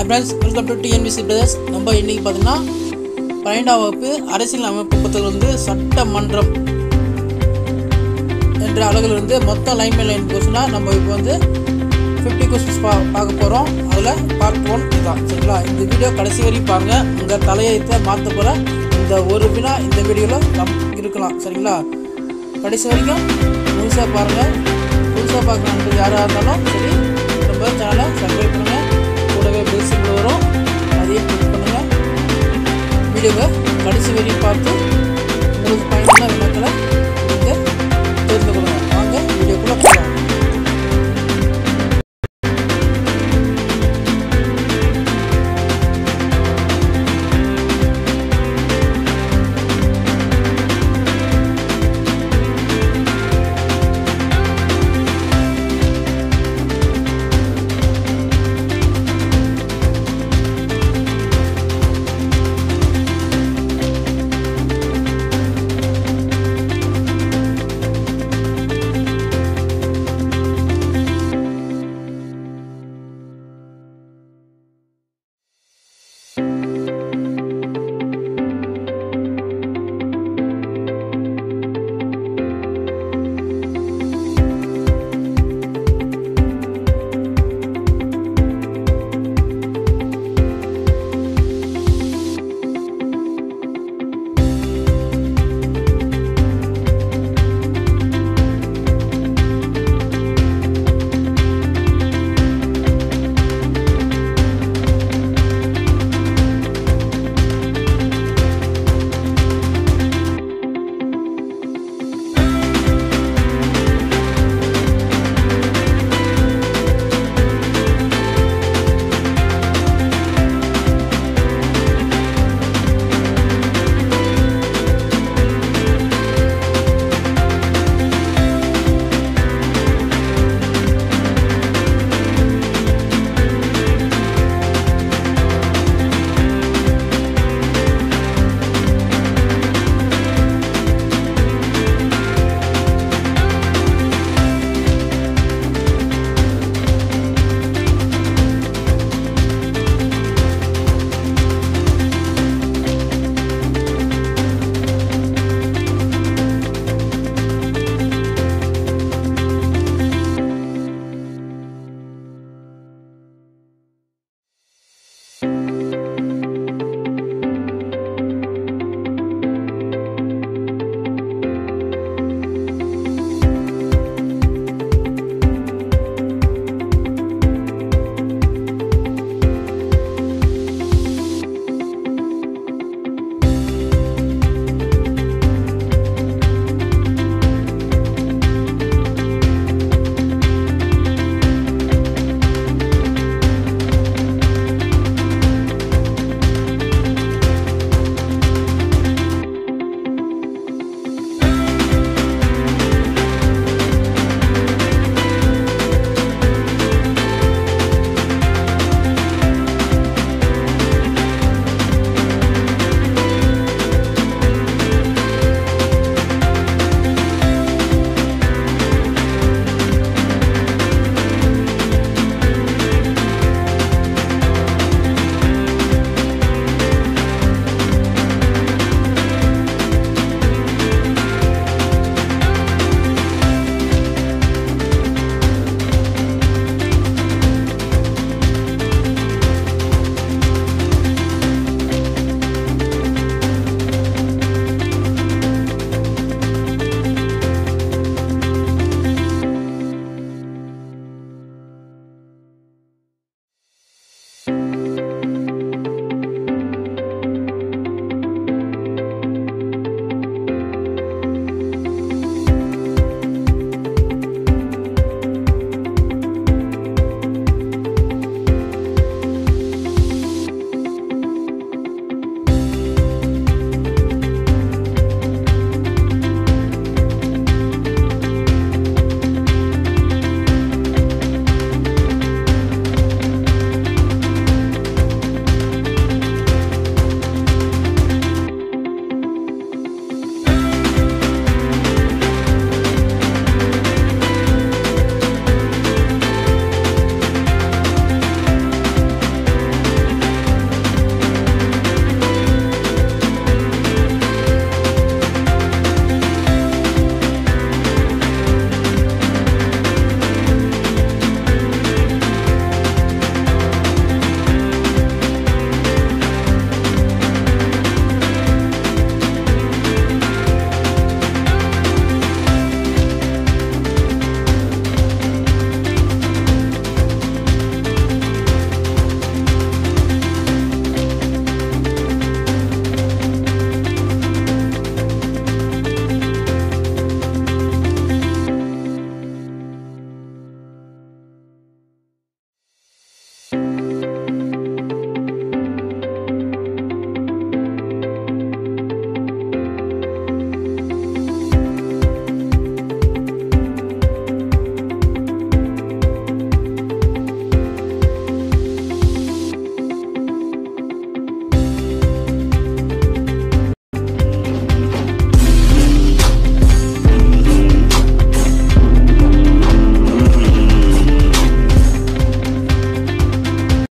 friends welcome to TNPC brothers நம்ம இன்றைக்கி பார்த்தீங்கன்னா பன்னெண்டாம் வகுப்பு அரசியல் அமைப்பு புத்தகம் வந்து சட்டமன்றம் என்ற அளவில் இருந்து மொத்தம் லைன் பை லைன் கொஸ்டினாக நம்ம இப்போ வந்து ஃபிஃப்டி கொஸ்டின்ஸ் பா பார்க்க போகிறோம் அதில் பார்ட் ஒன் இதுதான் சரிங்களா இந்த வீடியோ கடைசி வரையும் பாருங்கள் உங்கள் தலையத்தை மாற்ற போல இந்த ஒரு வினா இந்த வீடியோவில் கம் இருக்கலாம் சரிங்களா கடைசி வரைக்கும் முழுசாக பாருங்கள் புதுசாக பார்க்க நண்பர் யாராக இருந்தாலும் சரி நம்ம சேனலை சப்ஸ்கிரைப் பண்ணுங்கள் கூடவே பெல் சிம்பிள் வரும் அதையும் கிளிக் பண்ணுங்கள் வீடியோவை கடைசி வரையும் பார்த்து